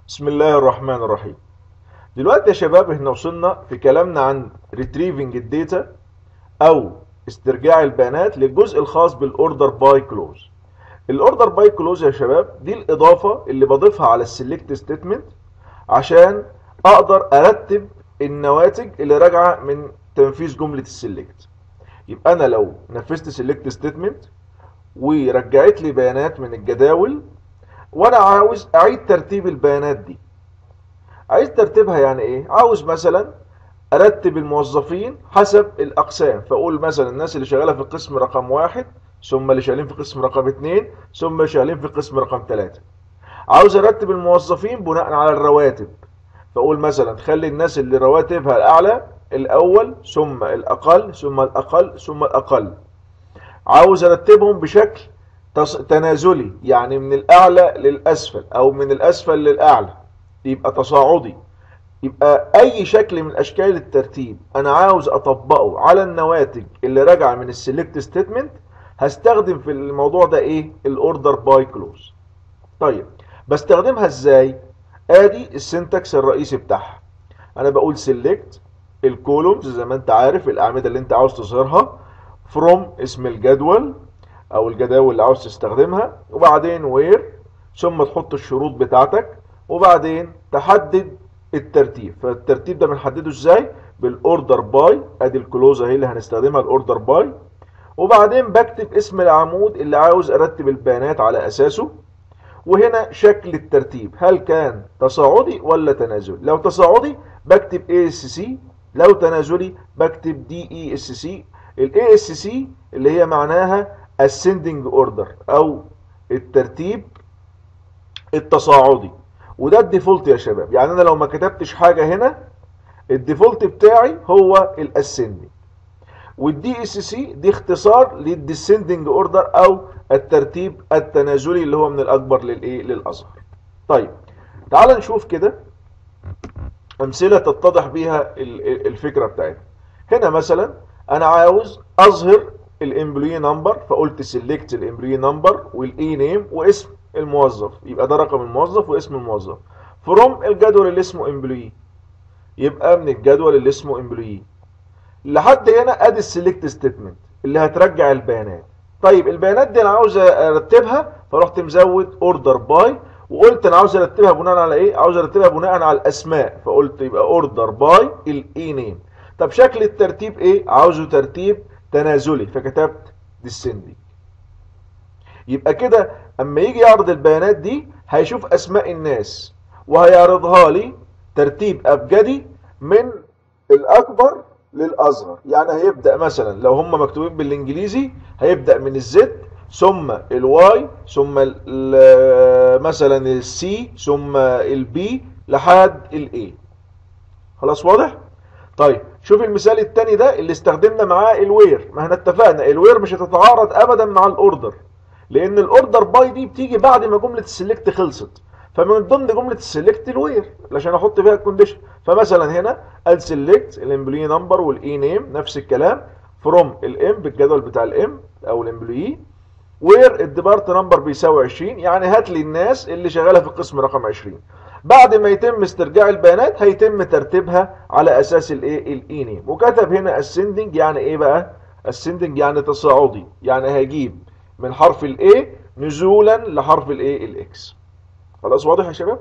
بسم الله الرحمن الرحيم دلوقتي يا شباب احنا وصلنا في كلامنا عن retrieving الداتا او استرجاع البيانات للجزء الخاص بالاوردر باي كلوز الاوردر باي كلوز يا شباب دي الاضافه اللي بضيفها على السلكت ستيتمنت عشان اقدر ارتب النواتج اللي راجعه من تنفيذ جمله السلكت يبقى انا لو نفذت سلكت ستيتمنت ورجعت لي بيانات من الجداول وانا عاوز اعيد ترتيب البيانات دي عايز ترتيبها يعني ايه عاوز مثلا ارتب الموظفين حسب الاقسام فاقول مثلا الناس اللي شغاله في قسم رقم واحد ثم اللي شغالين في قسم رقم اتنين ثم اللي شغالين في قسم رقم تلاتة عاوز ارتب الموظفين بناء على الرواتب فاقول مثلا خلي الناس اللي رواتبها الاعلى الاول ثم الاقل ثم الاقل ثم الاقل عاوز ارتبهم بشكل تنازلي يعني من الاعلى للاسفل او من الاسفل للاعلى يبقى تصاعدي يبقى اي شكل من اشكال الترتيب انا عاوز اطبقه على النواتج اللي راجعه من السلكت ستيتمنت هستخدم في الموضوع ده ايه الاوردر باي كلوز طيب بستخدمها ازاي ادي السنتكس الرئيسي بتاعها انا بقول سيلكت الكولومز زي ما انت عارف الاعمده اللي انت عاوز تظهرها فروم اسم الجدول او الجداول اللي عاوز تستخدمها وبعدين وير ثم تحط الشروط بتاعتك وبعدين تحدد الترتيب فالترتيب ده بنحدده ازاي بالاوردر باي ادي الكلوز اهي اللي هنستخدمها الاوردر باي وبعدين بكتب اسم العمود اللي عاوز ارتب البيانات على اساسه وهنا شكل الترتيب هل كان تصاعدي ولا تنازلي لو تصاعدي بكتب اي اس سي لو تنازلي بكتب دي اي اس سي الاي اس سي اللي هي معناها ascending order او الترتيب التصاعدي وده الديفولت يا شباب يعني انا لو ما كتبتش حاجه هنا الديفولت بتاعي هو الاسندنج والدي اس سي دي اختصار للديسندنج اوردر او الترتيب التنازلي اللي هو من الاكبر للايه للاصغر طيب تعال نشوف كده امثله تتضح بيها الفكره بتاعتنا هنا مثلا انا عاوز اظهر الامبلوي نمبر فقلت سيلكت الامبلوي نمبر والاي نيم واسم الموظف يبقى ده رقم الموظف واسم الموظف فروم الجدول اللي اسمه امبلوي يبقى من الجدول اللي اسمه امبلوي لحد هنا ادي السيلكت ستيتمنت اللي هترجع البيانات طيب البيانات دي انا عاوز ارتبها فرحت مزود اوردر باي وقلت انا عاوز ارتبها بناء على ايه عاوز ارتبها بناء على الاسماء فقلت يبقى اوردر باي الاي نيم طب شكل الترتيب ايه عاوزه ترتيب تنازلي فكتبت descending يبقى كده اما يجي يعرض البيانات دي هيشوف اسماء الناس وهيعرضها لي ترتيب ابجدي من الاكبر للاصغر يعني هيبدا مثلا لو هم مكتوبين بالانجليزي هيبدا من الزد ثم الواي ثم مثلا السي ثم البي لحد الاي خلاص واضح طيب شوف المثال الثاني ده اللي استخدمنا معاه الوير ما احنا اتفقنا الوير مش هتتعارض ابدا مع الاوردر لان الاوردر باي دي بتيجي بعد ما جمله السلكت خلصت فمن ضمن جمله السلكت الوير عشان احط فيها الكونديشن فمثلا هنا السلكت الامبلوي نمبر والاي نيم نفس الكلام فروم الام بالجدول بتاع الام او الامبلوي وير الديبارت نمبر بيساوي 20 يعني هات لي الناس اللي شغاله في القسم رقم 20 بعد ما يتم استرجاع البيانات هيتم ترتيبها على اساس الايه الاي نيم وكتب هنا ascending يعني ايه بقى ascending يعني تصاعدي يعني هيجيب من حرف الاي نزولا لحرف الايه الاكس خلاص واضح يا شباب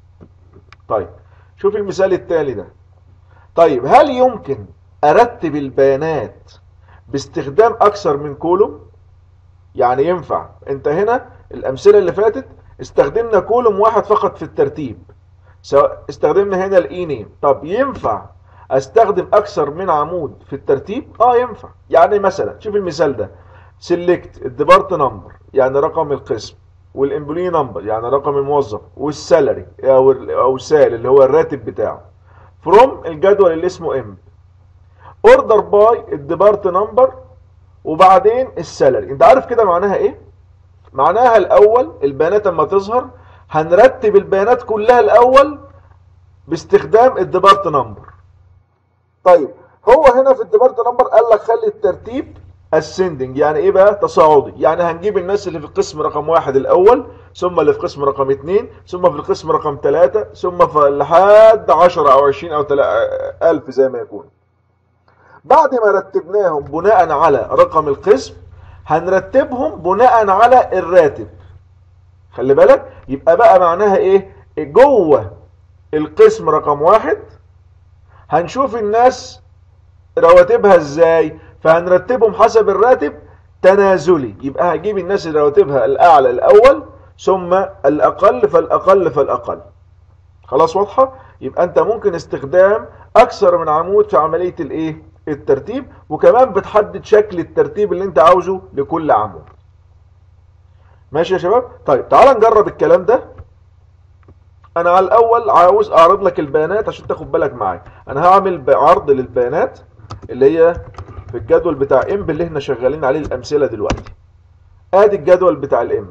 طيب شوف المثال التالي ده طيب هل يمكن ارتب البيانات باستخدام اكثر من كولوم يعني ينفع انت هنا الامثله اللي فاتت استخدمنا كولوم واحد فقط في الترتيب سواء استخدمنا هنا الاي نيم طب ينفع استخدم اكثر من عمود في الترتيب اه ينفع يعني مثلا شوف المثال ده سيلكت الديبارت نمبر يعني رقم القسم والامبلوي نمبر يعني رقم الموظف والسالري او او سال اللي هو الراتب بتاعه فروم الجدول اللي اسمه ام اوردر باي الديبارت نمبر وبعدين السالري انت عارف كده معناها ايه معناها الاول البيانات لما تظهر هنرتب البيانات كلها الاول باستخدام الديبارت نمبر طيب هو هنا في الديبارت نمبر قال لك خلي الترتيب ascending يعني ايه بقى تصاعدي يعني هنجيب الناس اللي في القسم رقم واحد الاول ثم اللي في قسم رقم 2 ثم في القسم رقم 3 ثم في لحد 10 او 20 او 1000 زي ما يكون بعد ما رتبناهم بناء على رقم القسم هنرتبهم بناء على الراتب خلي بالك يبقى بقى معناها ايه جوه القسم رقم واحد هنشوف الناس رواتبها ازاي فهنرتبهم حسب الراتب تنازلي يبقى هجيب الناس اللي رواتبها الاعلى الاول ثم الاقل فالاقل فالاقل خلاص واضحه يبقى انت ممكن استخدام اكثر من عمود في عمليه الايه الترتيب وكمان بتحدد شكل الترتيب اللي انت عاوزه لكل عمود ماشي يا شباب طيب تعال نجرب الكلام ده انا على الاول عاوز اعرض لك البيانات عشان تاخد بالك معايا انا هعمل عرض للبيانات اللي هي في الجدول بتاع امب اللي احنا شغالين عليه الامثله دلوقتي ادي الجدول بتاع الامب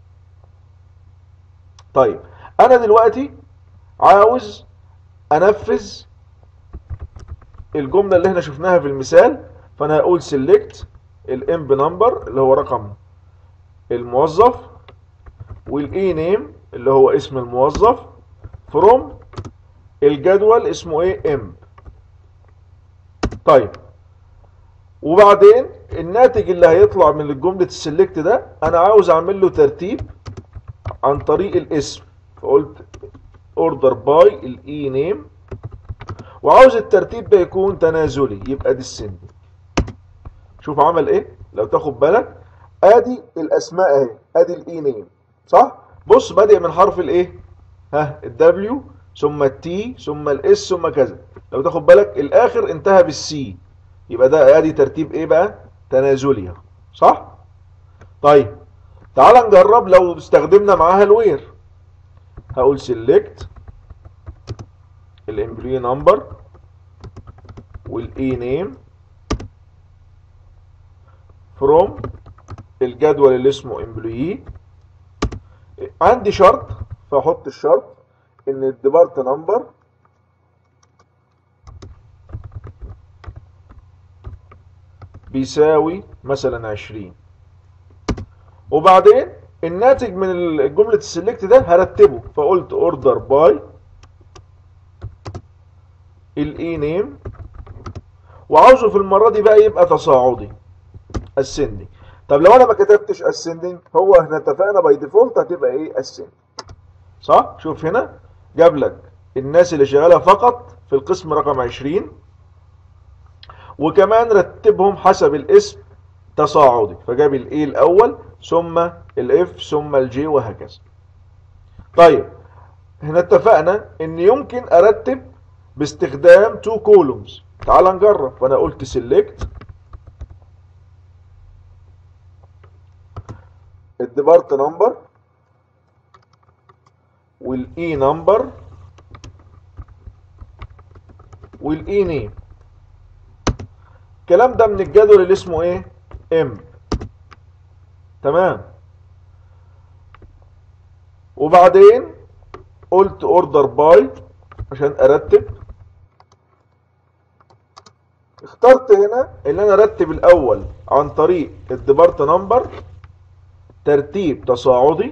طيب انا دلوقتي عاوز انفذ الجمله اللي احنا شفناها في المثال فانا هقول سيلكت الامب نمبر اللي هو رقم الموظف والاي نيم اللي هو اسم الموظف فروم الجدول اسمه ايه امب طيب وبعدين الناتج اللي هيطلع من الجملة السلكت ده انا عاوز اعمل له ترتيب عن طريق الاسم فقلت اوردر باي الاي نيم وعاوز الترتيب ده يكون تنازلي يبقى دي السن شوف عمل ايه لو تاخد بالك ادي الاسماء اهي ادي الاي نيم صح بص بادئ من حرف الايه ها الدبليو ثم التي ثم الاس ثم كذا لو تاخد بالك الاخر انتهى بالسي يبقى ده ادي ترتيب ايه بقى تنازلي صح طيب تعال نجرب لو استخدمنا معاها الوير هقول سيلكت الامبلوي نمبر والاي نيم فروم الجدول اللي اسمه امبلوي عندي شرط فاحط الشرط ان الديبارت نمبر بيساوي مثلا 20 وبعدين الناتج من جملة السلكت ده هرتبه فقلت اوردر باي الاي نيم وعاوزه في المرة دي بقى يبقى تصاعدي ascending طب لو انا ما كتبتش ascending هو احنا اتفقنا باي ديفولت هتبقى ايه ascending صح شوف هنا جاب لك الناس اللي شغاله فقط في القسم رقم 20 وكمان رتبهم حسب الاسم تصاعدي فجاب الاي الاول ثم الاف ثم الجي وهكذا طيب هنا اتفقنا ان يمكن ارتب باستخدام تو كولومز تعال نجرب فانا قلت سيلكت الديبارت نمبر والاي نمبر والاي نيم الكلام ده من الجدول اللي اسمه ايه ام تمام وبعدين قلت اوردر باي عشان ارتب اخترت هنا ان انا ارتب الاول عن طريق الديبارت نمبر ترتيب تصاعدي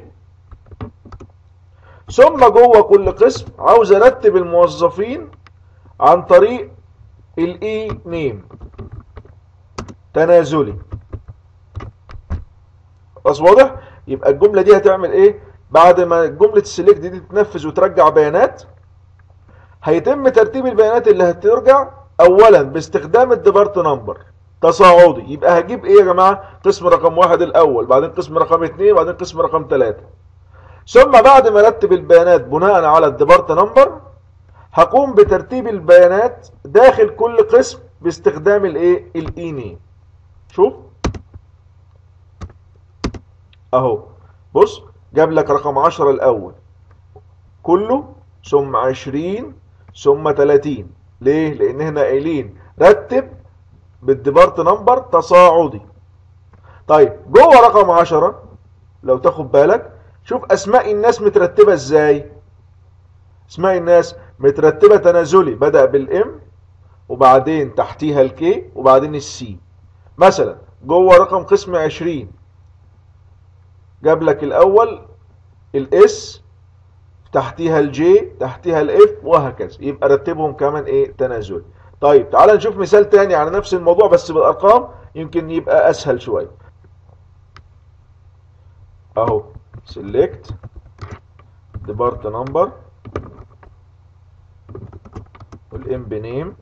ثم جوه كل قسم عاوز ارتب الموظفين عن طريق الاي نيم تنازلي خلاص واضح يبقى الجمله دي هتعمل ايه بعد ما جمله السلكت دي تتنفذ وترجع بيانات هيتم ترتيب البيانات اللي هترجع اولا باستخدام الديبارت نمبر تصاعدي يبقى هجيب ايه يا جماعه قسم رقم واحد الاول بعدين قسم رقم اثنين بعدين قسم رقم ثلاثة ثم بعد ما ارتب البيانات بناء على الديبارت نمبر هقوم بترتيب البيانات داخل كل قسم باستخدام الايه الاي نيم شوف اهو بص جاب لك رقم 10 الاول كله ثم 20 ثم 30 ليه لان هنا قايلين رتب بالديبارت نمبر تصاعدي طيب جوه رقم 10 لو تاخد بالك شوف اسماء الناس مترتبه ازاي اسماء الناس مترتبه تنازلي بدا بالام وبعدين تحتيها الكي وبعدين السي مثلا جوه رقم قسم 20 جاب لك الاول الاس تحتيها الجي تحتيها الاف وهكذا يبقى رتبهم كمان ايه تنازلي طيب تعال نشوف مثال تاني على نفس الموضوع بس بالارقام يمكن يبقى اسهل شويه اهو select depart number والامب نيم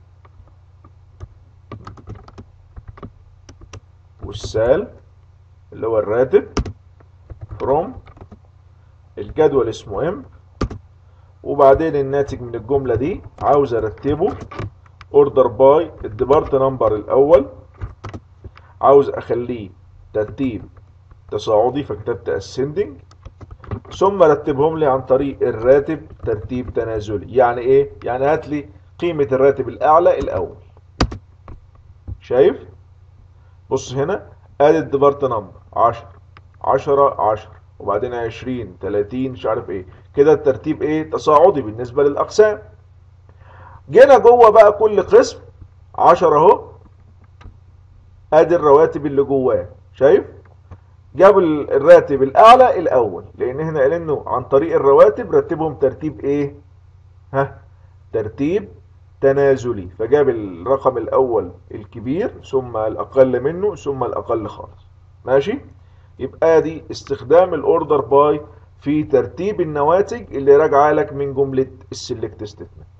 والسال اللي هو الراتب from الجدول اسمه امب وبعدين الناتج من الجملة دي عاوز ارتبه اوردر باي الديبارت نمبر الاول عاوز اخليه ترتيب تصاعدي فكتبت ascending ثم رتبهم لي عن طريق الراتب ترتيب تنازلي يعني ايه يعني هات لي قيمة الراتب الاعلى الاول شايف بص هنا ادي الديبارت نمبر 10 10 10 وبعدين 20 30 مش عارف ايه كده الترتيب ايه تصاعدي بالنسبة للاقسام جينا جوه بقى كل قسم 10 اهو ادي الرواتب اللي جواه شايف جاب الراتب الاعلى الاول لان هنا قال انه عن طريق الرواتب رتبهم ترتيب ايه ها ترتيب تنازلي فجاب الرقم الاول الكبير ثم الاقل منه ثم الاقل خالص ماشي يبقى دي استخدام الاوردر باي في ترتيب النواتج اللي راجعه لك من جمله السلكت ستيتمنت